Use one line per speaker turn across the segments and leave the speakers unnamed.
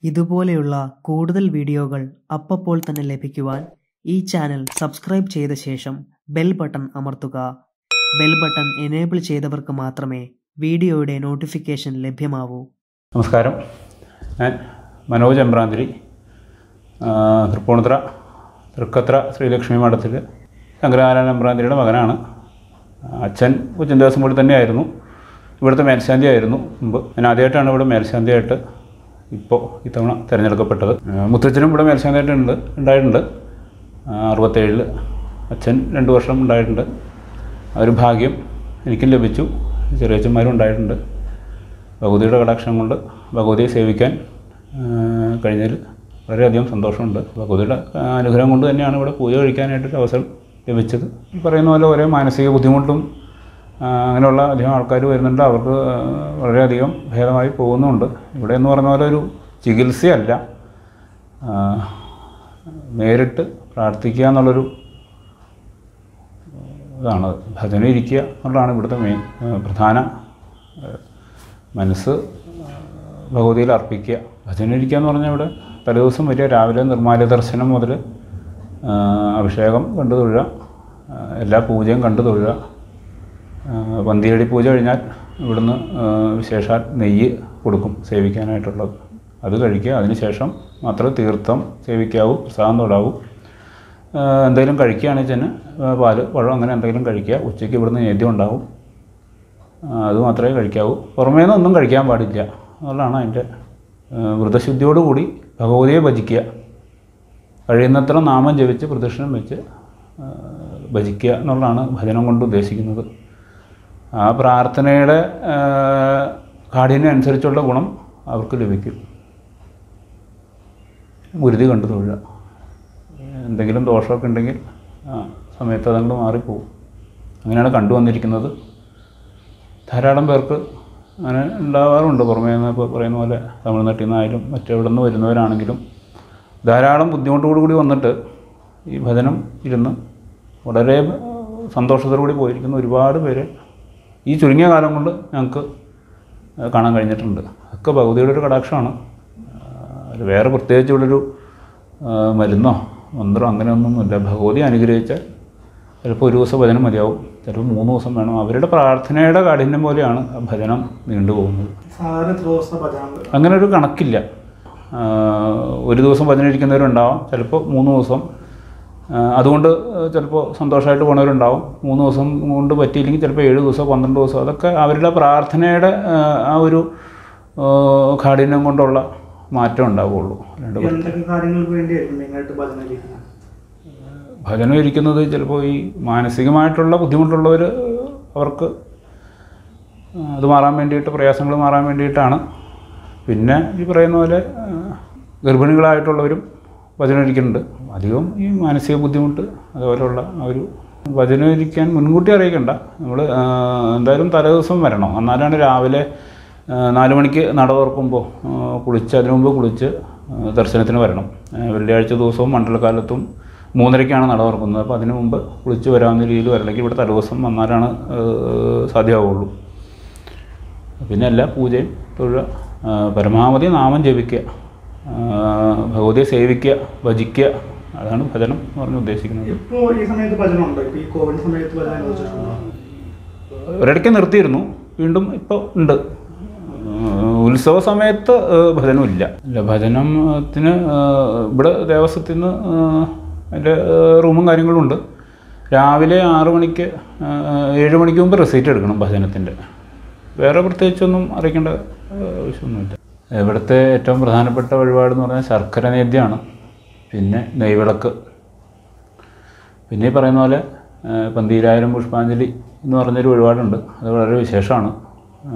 ഇതുപോലെയുള്ള കൂടുതൽ വീഡിയോകൾ അപ്പപ്പോൾ തന്നെ ലഭിക്കുവാൻ ഈ ചാനൽ സബ്സ്ക്രൈബ് ചെയ്ത ശേഷം ബെൽ ബട്ടൺ അമർത്തുക ബെൽ ബട്ടൺ എനേബിൾ ചെയ്തവർക്ക് മാത്രമേ വീഡിയോയുടെ നോട്ടിഫിക്കേഷൻ ലഭ്യമാവൂ
നമസ്കാരം ഞാൻ മനോജ് എമ്പ്രാന്തിരി ആ, തൃപ്പൂണിത്തുറ തൃക്കത്ര ശ്രീലക്ഷ്മി മഠത്തിൽ ശങ്കരാചാര്യ എമ്പ്രാന്തിരിയുടെ മകനാണ് അച്ഛൻ കൊച്ചിൻ ദിവസം കൂടി തന്നെയായിരുന്നു ഇവിടുത്തെ മേൽശാന്തി ആയിരുന്നു മുമ്പ് ഞാൻ ആദ്യമായിട്ടാണ് ഇവിടെ മേൽശാന്തിയായിട്ട് ഇപ്പോൾ ഇത്തവണ തിരഞ്ഞെടുക്കപ്പെട്ടത് ആ, മുത്തച്ഛനും ഇവിടെ മേൽശാന്തിയായിട്ട് ഉണ്ട് ഉണ്ടായിട്ടുണ്ട് ആ, അറുപത്തേഴിൽ അച്ഛൻ രണ്ട് വർഷം ഉണ്ടായിട്ടുണ്ട് ആ ഒരു ഭാഗ്യം എനിക്കും ലഭിച്ചു ചെറിയച്ഛന്മാരും ഉണ്ടായിട്ടുണ്ട് ഭഗവതിയുടെ കടാക്ഷം കൊണ്ട് ഭഗവതിയെ സേവിക്കാൻ ആ, കഴിഞ്ഞതിൽ വളരെയധികം സന്തോഷമുണ്ട് ഭഗവതിയുടെ ആ, അനുഗ്രഹം കൊണ്ട് തന്നെയാണ് ഇവിടെ പൂജ കഴിക്കാനായിട്ടൊരു അവസരം ലഭിച്ചത് ഈ പറയുന്ന പോലെ ഒരേ മാനസിക ബുദ്ധിമുട്ടും ആ, അങ്ങനെയുള്ള അധികം ആൾക്കാർ വരുന്നുണ്ട് അവർക്ക് ആ, വളരെയധികം ഭേദമായി പോകുന്നുമുണ്ട് ഇവിടെ എന്ന് പറയുന്ന പോലെ ഒരു ചികിത്സയല്ല ആ, നേരിട്ട് പ്രാർത്ഥിക്കുക എന്നുള്ളൊരു ഇതാണ് ഭജന ഇരിക്കുക എന്നുള്ളതാണ് ഇവിടുത്തെ മെയിൻ ആ, പ്രധാന ആ, മനസ്സ് ആ, ഭഗവതിയിൽ അർപ്പിക്കുക ഭജന ഇരിക്കുക എന്ന് പറഞ്ഞാൽ ഇവിടെ തലേദിവസം വരിക രാവിലെ നിർമ്മാല്യ ദർശനം മുതൽ ആ, അഭിഷേകം കണ്ടു തൊഴുക ആ, എല്ലാ പൂജയും കണ്ടു തൊഴുക ആ, പന്തിയടി പൂജ കഴിഞ്ഞാൽ ഇവിടുന്ന് ആ, വിശേഷാൽ നെയ്യ് കൊടുക്കും സേവിക്കാനായിട്ടുള്ളത് അത് കഴിക്കുക അതിനുശേഷം മാത്രമേ തീർത്ഥം സേവിക്കാവൂ പ്രസാദം തൊടാവൂ ആ, എന്തെങ്കിലും കഴിക്കുകയാണെങ്കിൽ തന്നെ ആ, പാല് പഴം അങ്ങനെ എന്തെങ്കിലും കഴിക്കുക ഉച്ചയ്ക്ക് ഇവിടുന്ന് നേദ്യം ഉണ്ടാവും ആ, അത് മാത്രമേ കഴിക്കാവൂ പുറമേ നിന്ന് ഒന്നും കഴിക്കാൻ പാടില്ല എന്നുള്ളതാണ് അതിൻ്റെ ആ, വ്രതശുദ്ധിയോടുകൂടി ഭഗവതിയെ ഭജിക്കുക കഴിയുന്നത്ര നാമം ജപിച്ച് പ്രദക്ഷിണം വെച്ച് ആ, ഭജിക്കുക എന്നുള്ളതാണ് ഭജനം കൊണ്ട് ഉദ്ദേശിക്കുന്നത് ആ പ്രാർത്ഥനയുടെ ആ, കാഠിന്യം അനുസരിച്ചുള്ള ഗുണം അവർക്ക് ലഭിക്കും ഗുരുതി കണ്ടു തൊഴുക എന്തെങ്കിലും ദോഷമൊക്കെ ഉണ്ടെങ്കിൽ ആ സമയത്ത് അതങ്ങോട്ട് മാറിപ്പോവും അങ്ങനെയാണ് കണ്ടുവന്നിരിക്കുന്നത് ധാരാളം പേർക്ക് അങ്ങനെ ഉണ്ടാവാറുണ്ട് പുറമേ നിന്ന് ഇപ്പോൾ പറയുന്ന പോലെ തമിഴ്നാട്ടിൽ നിന്നായാലും മറ്റെവിടെ നിന്ന് വരുന്നവരാണെങ്കിലും ധാരാളം ബുദ്ധിമുട്ടോടു കൂടി വന്നിട്ട് ഈ ഭജനം ഇരുന്ന് വളരെ സന്തോഷത്തോടുകൂടി പോയിരിക്കുന്ന ഒരുപാട് പേര് ഈ ചുരുങ്ങിയ കാലം കൊണ്ട് ഞങ്ങൾക്ക് കാണാൻ കഴിഞ്ഞിട്ടുണ്ട് ഒക്കെ ഭഗവതിയുടെ ഒരു കടാക്ഷമാണ് അത് വേറെ പ്രത്യേകിച്ച് ഇവിടൊരു ആ, മരുന്നോ മന്ത്രമോ അങ്ങനെയൊന്നുമില്ല ഭഗവതി അനുഗ്രഹിച്ചാൽ ചിലപ്പോൾ ഒരു ദിവസം ഭജനം മതിയാവും ചിലപ്പോൾ മൂന്ന് ദിവസം വേണം അവരുടെ പ്രാർത്ഥനയുടെ കാഠിന്യം പോലെയാണ് ആ ഭജനം നീണ്ടുപോകുന്നത്
സാധാരണ എത്ര ദിവസത്തെ ഭജന
അങ്ങനെ ഒരു കണക്കില്ല ആ, ഒരു ദിവസം ഭജന ഇരിക്കുന്നവരുണ്ടാവാം ചിലപ്പോൾ മൂന്ന് ദിവസം ആ, അതുകൊണ്ട് ചിലപ്പോൾ സന്തോഷമായിട്ട് പോണവരുണ്ടാവും മൂന്ന് ദിവസം കൊണ്ട് പറ്റിയില്ലെങ്കിൽ ചിലപ്പോൾ ഏഴ് ദിവസം പന്ത്രണ്ട് ദിവസം അതൊക്കെ അവരുടെ പ്രാർത്ഥനയുടെ ആ, ആ ഒരു ആ, കാഠിന്യം കൊണ്ടുള്ള മാറ്റം ഉണ്ടാവുകയുള്ളൂ അല്ലാണ്ട്
എന്തൊക്കെ കാര്യങ്ങൾക്ക് വേണ്ടിയായിരിക്കും മെയിനായിട്ട് ഭജന ഇരിക്കുന്നത്
ഭജനം ഇരിക്കുന്നത് ചിലപ്പോൾ ഈ മാനസികമായിട്ടുള്ള ബുദ്ധിമുട്ടുള്ളവർ അവർക്ക് അത് മാറാൻ വേണ്ടിയിട്ട് പ്രയാസങ്ങൾ മാറാൻ വേണ്ടിയിട്ടാണ് പിന്നെ ഈ പറയുന്ന പോലെ ആ, ഗർഭിണികളായിട്ടുള്ളവരും ഭജനം ഇരിക്കുന്നുണ്ട് അധികം ഈ മാനസിക ബുദ്ധിമുട്ട് അതുപോലെയുള്ള ആ ഒരു ഭജനം ഇരിക്കാൻ മുൻകൂട്ടി അറിയിക്കണ്ട നമ്മൾ എന്തായാലും തലേദിവസം വരണം എന്നാലാണ് രാവിലെ ആ, നാല് മണിക്ക് നട തുറക്കുമ്പോൾ ആ, കുളിച്ച് അതിനു മുമ്പ് കുളിച്ച് ആ, ദർശനത്തിന് വരണം ആ, വെള്ളിയാഴ്ച ദിവസവും മണ്ഡലകാലത്തും മൂന്നരയ്ക്കാണ് നട തുറക്കുന്നത് അപ്പോൾ അതിനു മുമ്പ് കുളിച്ച് വരാവുന്ന രീതിയിൽ വരണമെങ്കിൽ ഇവിടെ തലേദിവസം വന്നാലാണ് ആ, സാധ്യമാവുള്ളൂ പിന്നെ എല്ലാ പൂജയും തൊഴുക ആ, പരമാവധി നാമം ജപിക്കുക ആ, ഭഗവതിയെ സേവിക്കുക ഭജിക്കുക അതാണ് ഭജനം എന്ന് പറഞ്ഞ് ഉദ്ദേശിക്കുന്നത്
ഇപ്പോൾ ഈ സമയത്ത് ഭജന ഉണ്ടോ ഇപ്പോൾ ഈ കോവിഡ് സമയത്ത് ഭജന അനുവദിച്ചിട്ടുണ്ടോ
ഒരിടയ്ക്ക് നിർത്തിയിരുന്നു വീണ്ടും ഇപ്പോൾ ഉണ്ട് ആ, ഉത്സവ സമയത്ത് ആ, ഭജനമില്ല ഇല്ല ഭജനത്തിന് ആ, ഇവിടെ ദേവസ്വത്തിൽ നിന്ന് ആ, അതിൻ്റെ ആ, റൂമും കാര്യങ്ങളും ഉണ്ട് രാവിലെ ആറ് മണിക്ക് ആ, ഏഴ് മണിക്ക് മുമ്പ് റെസീറ്റ് എടുക്കണം ഭജനത്തിൻ്റെ വേറെ പ്രത്യേകിച്ചൊന്നും അറിയിക്കേണ്ട ആ, ആവശ്യമൊന്നുമില്ല ഇവിടുത്തെ ഏറ്റവും പ്രധാനപ്പെട്ട വഴിപാടെന്ന് പറഞ്ഞാൽ ശർക്കര നേദ്യമാണ് പിന്നെ നെയ്വിളക്ക് പിന്നെ ഈ പറയുന്ന പോലെ ആ, പന്തീരായിരം പുഷ്പാഞ്ജലി എന്ന് പറഞ്ഞൊരു വഴിപാടുണ്ട് അത് വളരെ വിശേഷമാണ് ആ,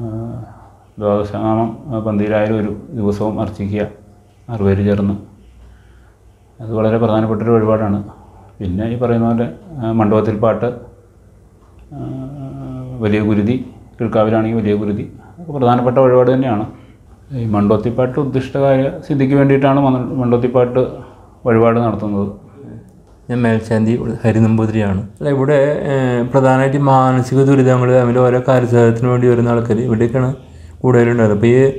ദ്വാദശനാമം ആ, പന്തീരായിരം ഒരു ദിവസവും അർച്ചിക്കുക ആറുപേര് ചേർന്ന് അത് വളരെ പ്രധാനപ്പെട്ടൊരു വഴിപാടാണ് പിന്നെ ഈ പറയുന്ന പോലെ ആ, മണ്ഡപത്തിൽ പാട്ട് ആ, വലിയ ഗുരുതി കീഴ്ക്കാവിലാണെങ്കിൽ വലിയ ഗുരുതി അതൊക്കെ പ്രധാനപ്പെട്ട വഴിപാട് തന്നെയാണ് ഈ മണ്ഡോത്തിപ്പാട്ട് ഉദ്ദിഷ്ടകാര്യ സിദ്ധിക്ക് വേണ്ടിയിട്ടാണ് മണ്ണ- മണ്ഡോത്തിപ്പാട്ട് വഴിപാട് നടത്തുന്നത്
ഞാൻ മേൽശാന്തി ഹരിനമ്പൂതിരിയാണ് അല്ല ഇവിടെ ഏഹ്, പ്രധാനമായിട്ട് ഈ മാനസിക ദുരിതങ്ങൾ അതിൽ ഓരോ കാര്യസാധനത്തിന് വേണ്ടി വരുന്ന ആൾക്കാർ ഇവിടേക്കാണ് കൂടുതലുണ്ടായത് അപ്പോൾ ഈ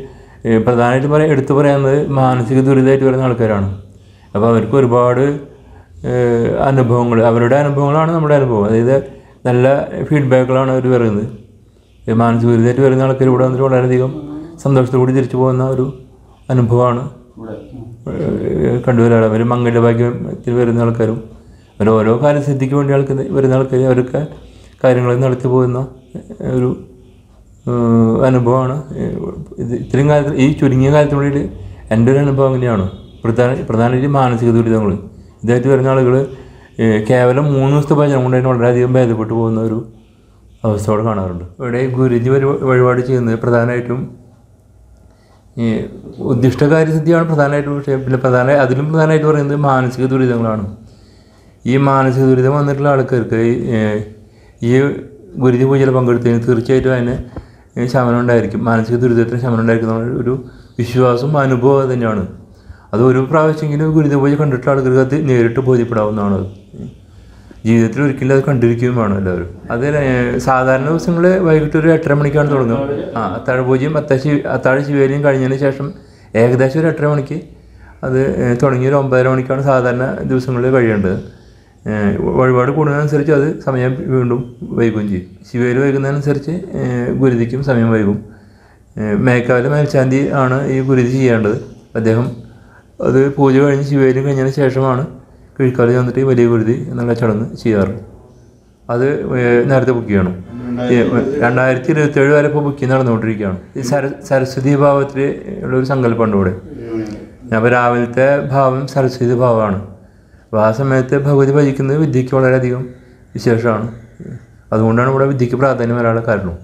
ഏഹ് പ്രധാനമായിട്ട് പറയാൻ എടുത്തു പറയാവുന്നത് മാനസിക ദുരിതമായിട്ട് വരുന്ന ആൾക്കാരാണ് അപ്പോൾ അവർക്ക് ഒരുപാട് അനുഭവങ്ങൾ അവരുടെ അനുഭവങ്ങളാണ് നമ്മുടെ അനുഭവം അതായത് നല്ല ഫീഡ്ബാക്കുകളാണ് അവർ പറയുന്നത് ഈ മാനസിക ദുരിതമായിട്ട് വരുന്ന ആൾക്കാർ ഇവിടെ വന്നിട്ട് വളരെയധികം സന്തോഷത്തോടുകൂടി തിരിച്ചു പോകുന്ന ഒരു അനുഭവമാണ് ഏഹ് കണ്ടുവരാറ് അവർ മംഗല്യഭാഗ്യത്തിൽ വരുന്ന ആൾക്കാരും അവർ ഓരോ കാര്യസിദ്ധിക്ക് വേണ്ടി ആൾക്ക് വരുന്ന ആൾക്കാർ അവരൊക്കെ കാര്യങ്ങൾ നടത്തി പോകുന്ന ഒരു ഏഹ് അനുഭവമാണ് ഏഹ് ഇത് ഇത്രയും കാലത്തിൽ ഈ ചുരുങ്ങിയ കാലത്തിനുള്ളിൽ എൻ്റെ ഒരു അനുഭവം അങ്ങനെയാണ് പ്രധാന പ്രധാനമായിട്ട് മാനസിക ദുരിതങ്ങൾ ഇതായിട്ട് വരുന്ന ആളുകൾ കേവലം മൂന്ന് ദിവസത്തെ ഭജനം കൊണ്ട് തന്നെ വളരെയധികം ഭേദപ്പെട്ടു പോകുന്ന ഒരു അവസ്ഥ അവിടെ കാണാറുണ്ട് ഇവിടെ ഗുരുജി വഴി- വഴിപാട് ചെയ്യുന്നത് പ്രധാനമായിട്ടും ഈ ഉദ്ദിഷ്ട കാര്യസിദ്ധിയാണ് പ്രധാനമായിട്ടും പക്ഷേ പിന്നെ പ്രധാന അതിലും പ്രധാനമായിട്ട് പറയുന്നത് മാനസിക ദുരിതങ്ങളാണ് ഈ മാനസിക ദുരിതം വന്നിട്ടുള്ള ആൾക്കാർക്ക് ഈ, ഏഹ്, ഈ ഗുരുതി പൂജയിൽ പങ്കെടുത്തതിന് തീർച്ചയായിട്ടും അതിന് ശമനം ഉണ്ടായിരിക്കും മാനസിക ദുരിതത്തിന് ശമനം ഉണ്ടായിരിക്കും എന്നുള്ള ഒരു വിശ്വാസം അനുഭവം തന്നെയാണ് അത് ഒരു പ്രാവശ്യമെങ്കിലും ഗുരുതി പൂജ കണ്ടിട്ടുള്ള ആൾക്കാർക്ക് അത് നേരിട്ട് ബോധ്യപ്പെടാവുന്നതാണ് അത് ജീവിതത്തിൽ ഒരിക്കലും അത് കണ്ടിരിക്കുകയും വേണം എല്ലാവരും അത് ഏഹ്, സാധാരണ ദിവസങ്ങളിൽ വൈകിട്ട് ഒരു എട്ടര മണിക്കാണ് തുടങ്ങുക ആ അത്താഴ പൂജയും അത്താഴ ശി അത്താഴ ശിവേലിയും കഴിഞ്ഞതിന് ശേഷം ഏകദേശം ഒരു എട്ടര മണിക്ക് അത് ഏഹ്, തുടങ്ങി ഒരു ഒമ്പതര മണിക്കാണ് സാധാരണ ദിവസങ്ങളിൽ കഴിയേണ്ടത് ഏഹ്, വഴിപാട് കൂടുന്നതനുസരിച്ച് അത് സമയം വീണ്ടും വൈകുകയും ചെയ്യും ശിവേലി വൈകുന്നതനുസരിച്ച് ഏഹ്, ഗുരുതിക്കും സമയം വൈകും ഏഹ്, മേക്കാല് മേൽശാന്തി ആണ് ഈ ഗുരുതി ചെയ്യേണ്ടത് അദ്ദേഹം അത് പൂജ കഴിഞ്ഞ് ശിവേലി കഴിഞ്ഞതിന് ശേഷമാണ് കിഴിക്കാലി വന്നിട്ട് ഈ വലിയ ഗുരുതി എന്നുള്ള ചടങ്ങ് ചെയ്യാറ് അത് ഏഹ്, നേരത്തെ ബുക്ക് ചെയ്യണം ഈ രണ്ടായിരത്തി ഇരുപത്തേഴ് വരെ ഇപ്പോൾ ബുക്കിംഗ് നടന്നുകൊണ്ടിരിക്കുകയാണ് ഈ സര സരസ്വതി ഭാവത്തിൽ ഉള്ളൊരു സങ്കല്പമുണ്ട് ഇവിടെ അപ്പോൾ രാവിലത്തെ ഭാവം സരസ്വതി ഭാവമാണ് അപ്പോൾ ആ സമയത്ത് ഭഗവതി ഭജിക്കുന്നത് വിദ്യയ്ക്ക് വളരെയധികം വിശേഷമാണ് അതുകൊണ്ടാണ് ഇവിടെ വിദ്യയ്ക്ക് പ്രാധാന്യം വരാനുള്ള കാരണം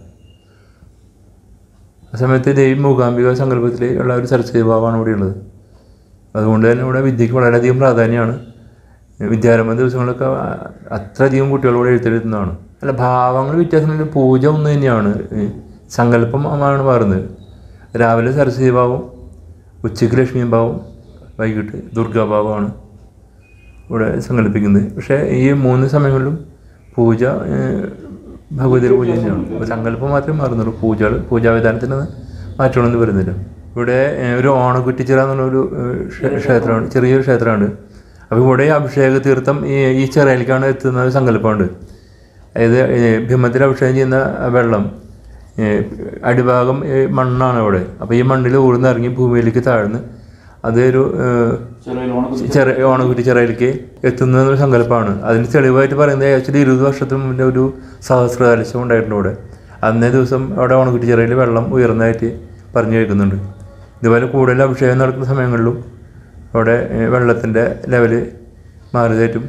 ആ സമയത്ത് ദേവി മൂകാംബിക സങ്കല്പത്തിൽ ഉള്ള ഒരു സരസ്വതി ഭാവമാണ് ഇവിടെ ഉള്ളത് അതുകൊണ്ട് തന്നെ ഇവിടെ വിദ്യയ്ക്ക് വളരെയധികം പ്രാധാന്യമാണ് വിദ്യാരംഭ ദിവസങ്ങളൊക്കെ അത്രയധികം കുട്ടികൾ ഇവിടെ എഴുത്തെഴുതുന്നതാണ് അല്ല ഭാവങ്ങൾ വ്യത്യാസമില്ല പൂജ ഒന്ന് തന്നെയാണ് ഈ സങ്കല്പം ആണ് മാറുന്നത് രാവിലെ സരസ്വതി ഭാവം ഉച്ചയ്ക്ക് ലക്ഷ്മി ഭാവം വൈകിട്ട് ദുർഗാഭാവമാണ് ഇവിടെ സങ്കല്പിക്കുന്നത് പക്ഷേ ഈ മൂന്ന് സമയങ്ങളിലും പൂജ ഏഹ്, ഭഗവതിയുടെ പൂജ തന്നെയാണ് അപ്പോൾ സങ്കല്പം മാത്രമേ മാറുന്നുള്ളൂ പൂജകൾ പൂജാവിധാനത്തിന് മാറ്റമൊന്നും വരുന്നില്ല ഇവിടെ ഏഹ്, ഒരു ഓണക്കുറ്റിച്ചിറ എന്നുള്ള ഒരു ഏഹ്, ക്ഷേ- ക്ഷേത്രമാണ് ചെറിയൊരു ക്ഷേത്രമാണ് അപ്പോൾ ഇവിടെ ഈ അഭിഷേക തീർത്ഥം ഈ ഈ ചിറയിലേക്കാണ് എത്തുന്ന ഒരു സങ്കല്പമുണ്ട് അതായത് ഏഹ്, ബിംബത്തിൽ അഭിഷേകം ചെയ്യുന്ന വെള്ളം ഏഹ്, അടിഭാഗം ഏഹ്, മണ്ണാണ് ഇവിടെ അപ്പോൾ ഈ മണ്ണിൽ ഊർന്നിറങ്ങി ഭൂമിയിലേക്ക് താഴ്ന്ന് അതൊരു ഏഹ്, ചെറിയ ഓണക്കുറ്റി ചിറയിലേക്ക് എത്തുന്ന ഒരു സങ്കല്പമാണ് അതിന് തെളിവായിട്ട് പറയുന്നത് ആക്ച്വലി ഇരുപത് വർഷത്തിന് മുന്നേ ഒരു സഹസ്രകലശം ഉണ്ടായിട്ടുണ്ട് ഇവിടെ അന്നേ ദിവസം അവിടെ ഓണക്കുറ്റി ചിറയിൽ വെള്ളം ഉയർന്നതായിട്ട് പറഞ്ഞു കേൾക്കുന്നുണ്ട് ഇതുപോലെ കൂടുതൽ അഭിഷേകം നടക്കുന്ന സമയങ്ങളിലും അവിടെ വെള്ളത്തിൻ്റെ ലെവല് മാറിയതായിട്ടും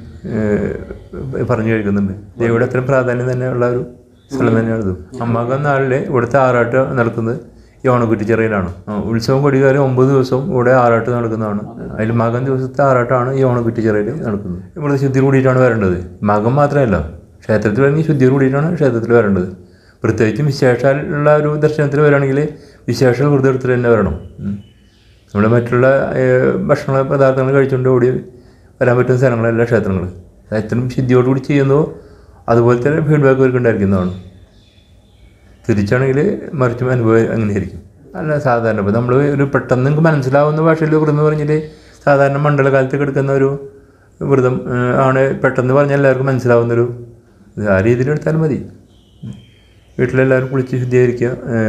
ഏഹ്, പറഞ്ഞു കേൾക്കുന്നുണ്ട് ദൈവയുടെ അത്രയും പ്രാധാന്യം തന്നെ ഉള്ള ഒരു സ്ഥലം തന്നെയാണ് ഇത് അമ്മാകം നാളിൽ ഇവിടുത്തെ ആറാട്ട് നടക്കുന്നത് ഈ ഓണക്കുറ്റിച്ചിറയിലാണ് ആ, ഉത്സവം കൊടികാലം ഒമ്പത് ദിവസവും ഇവിടെ ആറാട്ട് നടക്കുന്നതാണ് അതിൽ മകം ദിവസത്തെ ആറാട്ടാണ് ഈ ഓണക്കുറ്റിച്ചിറയിൽ നടക്കുന്നത് ഇവിടെ ശുദ്ധി കൂടിയിട്ടാണ് വരേണ്ടത് മകം മാത്രമല്ല ക്ഷേത്രത്തിൽ വരണമെങ്കിൽ ശുദ്ധി കൂടിയിട്ടാണ് ക്ഷേത്രത്തിൽ വരേണ്ടത് പ്രത്യേകിച്ചും വിശേഷാലുള്ള ഒരു ദർശനത്തിൽ വരികയാണെങ്കിൽ വിശേഷ വ്രതം എടുത്തിട്ട് തന്നെ വരണം ഉം. നമ്മൾ മറ്റുള്ള ഏഹ്, ഭക്ഷണ പദാർത്ഥങ്ങൾ കഴിച്ചുകൊണ്ട് ഓടി വരാൻ പറ്റുന്ന സ്ഥലങ്ങളല്ല ക്ഷേത്രങ്ങൾ അത്രയും ശുദ്ധിയോടുകൂടി ചെയ്യുന്നതോ അതുപോലെ തന്നെ ഫീഡ്ബാക്ക് അവർക്ക് ഉണ്ടായിരിക്കുന്നതാണ് തിരിച്ചാണെങ്കിൽ മറിച്ചും അനുഭവം അങ്ങനെയായിരിക്കും അല്ല സാധാരണ ഇപ്പോൾ നമ്മൾ ഒരു പെട്ടെന്ന് നിങ്ങൾക്ക് മനസ്സിലാവുന്ന ഭാഷയിൽ വ്രതം എന്ന് പറഞ്ഞാൽ സാധാരണ മണ്ഡലകാലത്ത് എടുക്കുന്ന ഒരു വ്രതം ഏഹ്, ആണ് പെട്ടെന്ന് പറഞ്ഞാൽ എല്ലാവർക്കും മനസ്സിലാവുന്നൊരു ഇത് ആ രീതിയിൽ എടുത്താലും മതി വീട്ടിലെല്ലാവരും കുളിച്ച് ശുദ്ധീകരിക്കുക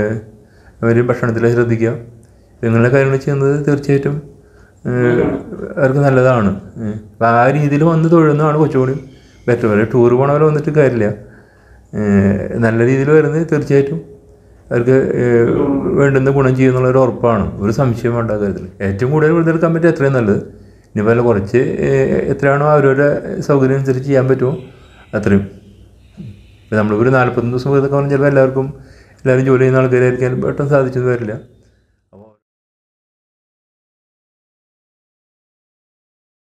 അവർ ഭക്ഷണത്തിൽ ശ്രദ്ധിക്കുക ഇങ്ങനെയുള്ള കാര്യങ്ങൾ ചെയ്യുന്നത് തീർച്ചയായിട്ടും ഏഹ്, അവർക്ക് നല്ലതാണ് ഏഹ്. അപ്പോൾ ആ രീതിയിൽ വന്ന് തൊഴുന്നതാണ് കുറച്ചുകൂടി ബെറ്റർ വരെ ടൂർ പോണവരെ വന്നിട്ട് കാര്യമില്ല ഏഹ്, നല്ല രീതിയിൽ വരുന്നത് തീർച്ചയായിട്ടും അവർക്ക് ഏഹ്, വേണ്ടുന്ന ഗുണം ചെയ്യുന്നുള്ളൊരു ഉറപ്പാണ് ഒരു സംശയം വേണ്ട ആ കാര്യത്തിൽ ഏറ്റവും കൂടുതൽ വെറുതെടുക്കാൻ പറ്റുക എത്രയും നല്ലത് ഇനി വല്ല കുറച്ച് ഏഹ്, എത്രയാണോ അവരവരുടെ സൗകര്യം അനുസരിച്ച് ചെയ്യാൻ പറ്റുമോ അത്രയും ഇപ്പം നമ്മളിപ്പോൾ ഒരു നാൽപ്പത്തൊന്ന് ദിവസം വെറുതെ പറഞ്ഞാൽ ചിലപ്പോൾ എല്ലാവർക്കും എല്ലാവരും ജോലി ചെയ്യുന്ന ആൾക്കാരായിരിക്കാൻ പെട്ടെന്ന് സാധിച്ചെന്ന് വരില്ല